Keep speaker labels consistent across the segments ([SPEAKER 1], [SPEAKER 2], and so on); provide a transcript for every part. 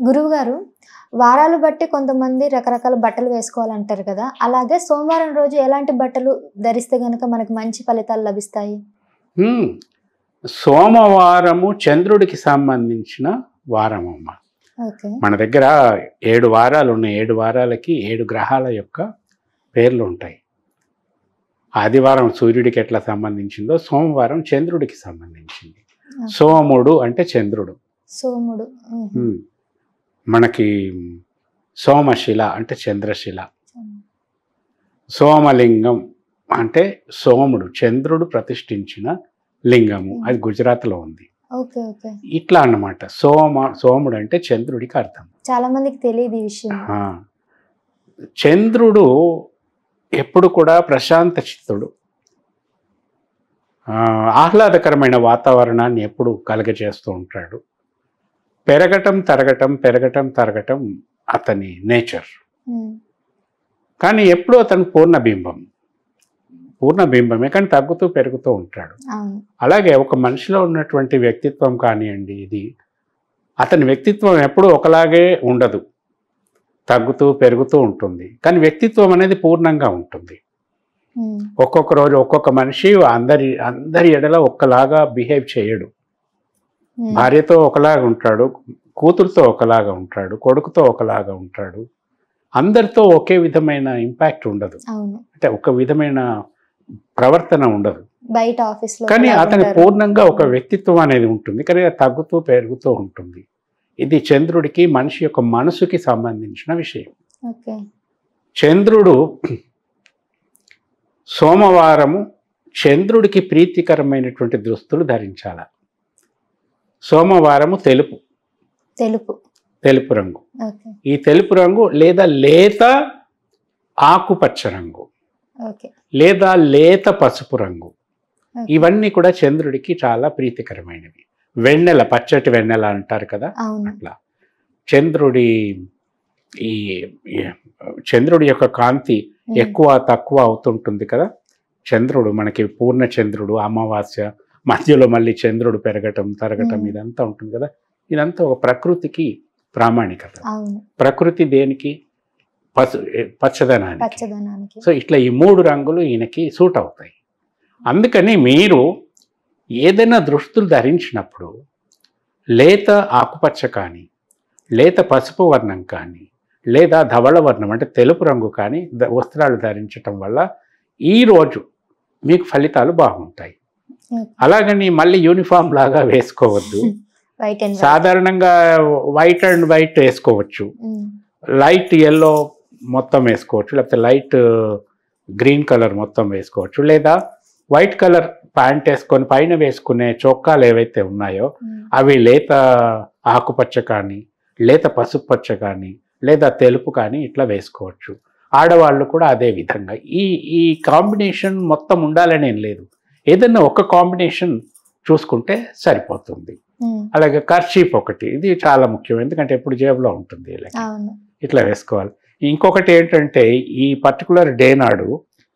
[SPEAKER 1] గురువు గారు వారాలు బట్టి కొంతమంది రకరకాల బట్టలు వేసుకోవాలంటారు కదా అలాగే సోమవారం రోజు ఎలాంటి బట్టలు ధరిస్తే గనుక మనకు మంచి ఫలితాలు లభిస్తాయి
[SPEAKER 2] హ్మ్. సోమవారము చంద్రుడికి సంబంధించిన వారం అమ్మ
[SPEAKER 1] ఓకే
[SPEAKER 2] మన దగ్గర ఏడు వారాలు ఉన్నాయి ఏడు వారాలకి ఏడు గ్రహాల యొక్క పేర్లు ఉంటాయి ఆదివారం సూర్యుడికి ఎట్లా సంబంధించిందో సోమవారం చంద్రుడికి సంబంధించింది సోముడు అంటే చంద్రుడు
[SPEAKER 1] సోముడు ఉహు.
[SPEAKER 2] హ్మ్. మనకి సోమశిల అంటే చంద్రశిల సోమలింగం అంటే సోముడు చంద్రుడు ప్రతిష్ఠించిన లింగము అది గుజరాత్లో ఉంది
[SPEAKER 1] ఓకే ఓకే
[SPEAKER 2] ఇట్లా అన్నమాట సోమ సోముడు అంటే చంద్రుడికి అర్థం
[SPEAKER 1] చాలా మందికి తెలియదు ఈ విషయం
[SPEAKER 2] ఆ. చంద్రుడు ఎప్పుడు కూడా ప్రశాంత చిత్తుడు ఆ, ఆహ్లాదకరమైన వాతావరణాన్ని ఎప్పుడు కలగజేస్తూ ఉంటాడు పెరగటం తరగటం పెరగటం తరగటం అతని నేచర్
[SPEAKER 1] ఉమ్.
[SPEAKER 2] కానీ ఎప్పుడు అతను పూర్ణబింబం పూర్ణబింబమే కానీ తగ్గుతూ పెరుగుతూ ఉంటాడు
[SPEAKER 1] అవును
[SPEAKER 2] అలాగే ఒక మనిషిలో ఉన్నటువంటి వ్యక్తిత్వం కానివ్వండి ఇది అతని వ్యక్తిత్వం ఎప్పుడూ ఒకలాగే ఉండదు తగ్గుతూ పెరుగుతూ ఉంటుంది కానీ వ్యక్తిత్వం అనేది పూర్ణంగా ఉంటుంది
[SPEAKER 1] ఉమ్.
[SPEAKER 2] ఒక్కొక్క రోజు ఒక్కొక్క మనిషి అందరి అందరి ఎడల ఒక్కలాగా బిహేవ్ చేయడు
[SPEAKER 1] ఉమ్.
[SPEAKER 2] భార్యతో ఒకలాగా ఉంటాడు కూతురుతో ఒకలాగా ఉంటాడు కొడుకుతో ఒకలాగా ఉంటాడు అందరితో ఒకే విధమైన ఇంపాక్ట్ ఉండదు
[SPEAKER 1] అవును
[SPEAKER 2] అంటే ఒక విధమైన ప్రవర్తన ఉండదు
[SPEAKER 1] బయట ఆఫీస్ లో
[SPEAKER 2] కానీ
[SPEAKER 1] ఒకలాగా
[SPEAKER 2] అతని
[SPEAKER 1] ఉంటారు.
[SPEAKER 2] పూర్ణంగా ఒక వ్యక్తిత్వం అనేది ఉంటుంది కానీ అది తగ్గుతూ పెరుగుతూ ఉంటుంది ఇది చంద్రుడికి మనిషి యొక్క మనసుకి సంబంధించిన విషయం
[SPEAKER 1] ఓకే
[SPEAKER 2] చంద్రుడు సోమవారము చంద్రుడికి ప్రీతికరమైనటువంటి దుస్తులు ధరించాల సోమవారము తెలుపు
[SPEAKER 1] తెలుపు
[SPEAKER 2] తెలుపు రంగు
[SPEAKER 1] ఓకే
[SPEAKER 2] ఈ తెలుపు రంగు లేదా లేత ఆకుపచ్చ రంగు
[SPEAKER 1] ఓకే
[SPEAKER 2] లేదా లేత పసుపు రంగు
[SPEAKER 1] ఓకే.
[SPEAKER 2] ఇవన్నీ కూడా చంద్రుడికి చాలా ప్రీతికరమైనవి వెన్నెల పచ్చటి వెన్నెల అంటారు కదా
[SPEAKER 1] అవును
[SPEAKER 2] అట్లా చంద్రుడి ఈ ఈ చంద్రుడి యొక్క కాంతి
[SPEAKER 1] ఉమ్.
[SPEAKER 2] ఎక్కువ తక్కువ అవుతుంటుంది కదా చంద్రుడు మనకి పూర్ణ చంద్రుడు అమావాస్య మధ్యలో మళ్ళీ చంద్రుడు పెరగటం తరగటం
[SPEAKER 1] మ్మ్.
[SPEAKER 2] ఇదంతా ఉంటుంది కదా ఇదంతా ఒక ప్రకృతికి ప్రామాణికత
[SPEAKER 1] అవును
[SPEAKER 2] ప్రకృతి దేనికి పసు పచ్చదనానికి
[SPEAKER 1] పచ్చదనానికి
[SPEAKER 2] సో ఇట్లా ఈ మూడు రంగులు ఈయనకి సూట్ అవుతాయి అందుకని మీరు ఏదైనా దుస్తులు ధరించినప్పుడు లేత ఆకుపచ్చ కానీ లేత పసుపు వర్ణం కానీ లేదా ధవళ వర్ణం అంటే తెలుపు రంగు కానీ ద- వస్త్రాలు ధరించటం వల్ల ఈ రోజు మీకు ఫలితాలు బాగుంటాయి
[SPEAKER 1] ఓకే.
[SPEAKER 2] అలాగని మళ్ళీ యూనిఫామ్ లాగా వేసుకోవద్దు
[SPEAKER 1] వైట్ అండ్
[SPEAKER 2] సాధారణంగా వైట్ అండ్ వైట్ వేసుకోవచ్చు లైట్ ఎల్లో మొత్తం వేసుకోవచ్చు లేకపోతే లైట్ గ్రీన్ కలర్ మొత్తం వేసుకోవచ్చు లేదా వైట్ కలర్ ప్యాంట్ వేసుకొని పైన వేసుకునే చొక్కాలు ఏవైతే ఉన్నాయో అవి లేత ఆకుపచ్చ కానీ లేత పసుపు పచ్చ కానీ లేదా తెలుపు కానీ ఇట్లా వేసుకోవచ్చు ఆడవాళ్ళు కూడా అదే విధంగా ఈ ఈ కాంబినేషన్ మొత్తం ఉండాలని ఏం లేదు ఏదైనా ఒక కాంబినేషన్ చూసుకుంటే సరిపోతుంది అలాగే కర్చీఫ్ ఒకటి ఇది చాలా ముఖ్యం ఎందుకంటే ఎప్పుడు జేబులో ఉంటుంది ఇలా
[SPEAKER 1] అవును
[SPEAKER 2] ఇట్లా వేసుకోవాలి ఇంకొకటి ఏంటంటే ఈ పర్టికులర్ డే నాడు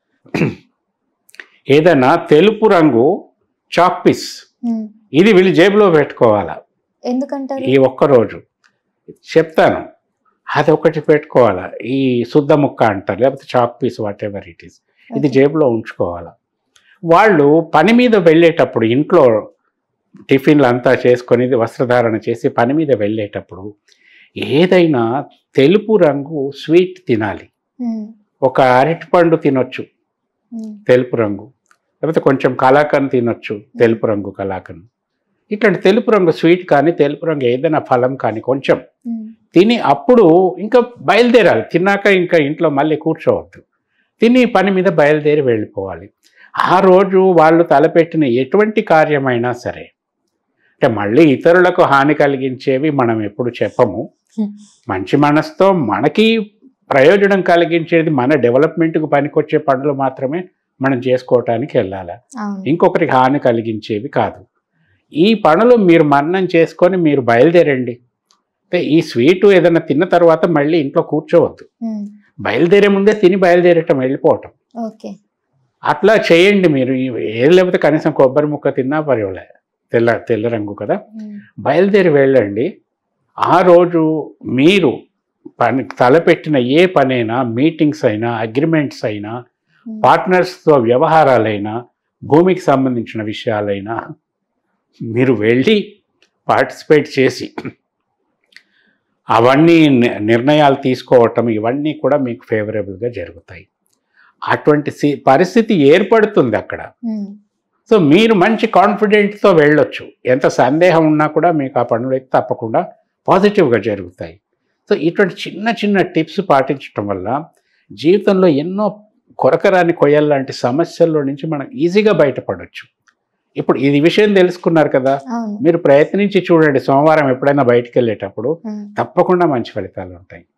[SPEAKER 2] ఏదైనా తెలుపు రంగు చాక్ పీస్
[SPEAKER 1] ఉమ్.
[SPEAKER 2] ఇది వీళ్ళు జేబులో పెట్టుకోవాలా
[SPEAKER 1] ఎందుకంటారు
[SPEAKER 2] ఈ ఒక్క రోజు చెప్తాను అది ఒకటి పెట్టుకోవాలా ఈ శుద్ధ ముక్క అంటారు లేకపోతే chalk piece whatever it is ఇది
[SPEAKER 1] ఓకే.
[SPEAKER 2] జేబులో ఉంచుకోవాలా వాళ్ళు పని మీద వెళ్ళేటప్పుడు ఇంట్లో టిఫిన్లు అంతా చేసుకొని ఇది వస్త్రధారణ చేసి పని మీద వెళ్ళేటప్పుడు ఏదైనా తెలుపు రంగు స్వీట్ తినాలి
[SPEAKER 1] ఉమ్.
[SPEAKER 2] ఒక అరటిపండు తినొచ్చు
[SPEAKER 1] ఉమ్.
[SPEAKER 2] తెలుపు రంగు లేకపోతే కొంచెం కలాకండ్ తినొచ్చు తెలుపు రంగు కలాకండ్ ఇట్లాంటి తెలుపు రంగు స్వీట్ కానీ తెలుపు రంగు ఏదైనా ఫలం కానీ కొంచెం
[SPEAKER 1] ఉమ్.
[SPEAKER 2] తిని అప్పుడు ఇంకా బయలుదేరాలి తిన్నాక ఇంకా ఇంట్లో మళ్ళీ కూర్చోవద్దు తిని పని మీద బయలుదేరి వెళ్ళిపోవాలి ఆ రోజు వాళ్ళు తలపెట్టిన ఎటువంటి కార్యమైనా సరే అంటే మళ్ళీ ఇతరులకు హాని కలిగించేవి మనం ఎప్పుడు చెప్పము
[SPEAKER 1] Hmm.
[SPEAKER 2] మంచి మనసుతో మనకి ప్రయోజనం కలిగించేది మన డెవలప్మెంట్కు పనికొచ్చే పనులు మాత్రమే మనం చేసుకోవటానికి వెళ్ళాలి
[SPEAKER 1] అవును
[SPEAKER 2] ఇంకొకరికి హాని కలిగించేవి కాదు ఈ పనులు మీరు మన్నం చేసుకొని మీరు బయలుదేరండి అంటే ఈ స్వీటు ఏదైనా తిన్న తర్వాత మళ్ళీ ఇంట్లో కూర్చోవద్దు
[SPEAKER 1] ఉమ్.
[SPEAKER 2] బయలుదేరే ముందే తిని బయలుదేరటం వెళ్ళిపోవటం
[SPEAKER 1] ఓకే
[SPEAKER 2] అట్లా చేయండి మీరు ఈ- ఏది లేకపోతే కనీసం కొబ్బరి ముక్క తిన్నా పర్వాలే తెల్ల తెల్ల రంగు కదా
[SPEAKER 1] ఉమ్.
[SPEAKER 2] బయలుదేరి వెళ్ళండి ఆ రోజు మీరు పని తలపెట్టిన ఏ పనైనా మీటింగ్స్ అయినా అగ్రిమెంట్స్ అయినా
[SPEAKER 1] ఉమ్,
[SPEAKER 2] పార్ట్నర్స్తో వ్యవహారాలైనా భూమికి సంబంధించిన విషయాలైనా మీరు వెళ్ళి పార్టిసిపేట్ చేసి అవన్నీ ని- నిర్ణయాలు తీసుకోవటం ఇవన్నీ కూడా మీకు ఫేవరబుల్గా జరుగుతాయి అటువంటి సి- పరిస్థితి ఏర్పడుతుంది అక్కడ
[SPEAKER 1] ఉమ్,
[SPEAKER 2] సో మీరు మంచి కాన్ఫిడెంట్తో వెళ్ళొచ్చు ఎంత సందేహం ఉన్నా కూడా మీకు ఆ పనులు అయితే తప్పకుండా పాజిటివ్గా జరుగుతాయి సో ఇటువంటి చిన్న చిన్న టిప్స్ పాటించడం వల్ల జీవితంలో ఎన్నో కొరకరాని కొయ్యల్లాంటి సమస్యల్లో నుంచి మనం ఈజీగా బయటపడవచ్చు ఇప్పుడు ఇది విషయం తెలుసుకున్నారు కదా
[SPEAKER 1] అవును
[SPEAKER 2] మీరు ప్రయత్నించి చూడండి సోమవారం ఎప్పుడైనా బయటికి వెళ్ళేటప్పుడు
[SPEAKER 1] ఉమ్.
[SPEAKER 2] తప్పకుండా మంచి ఫలితాలు ఉంటాయి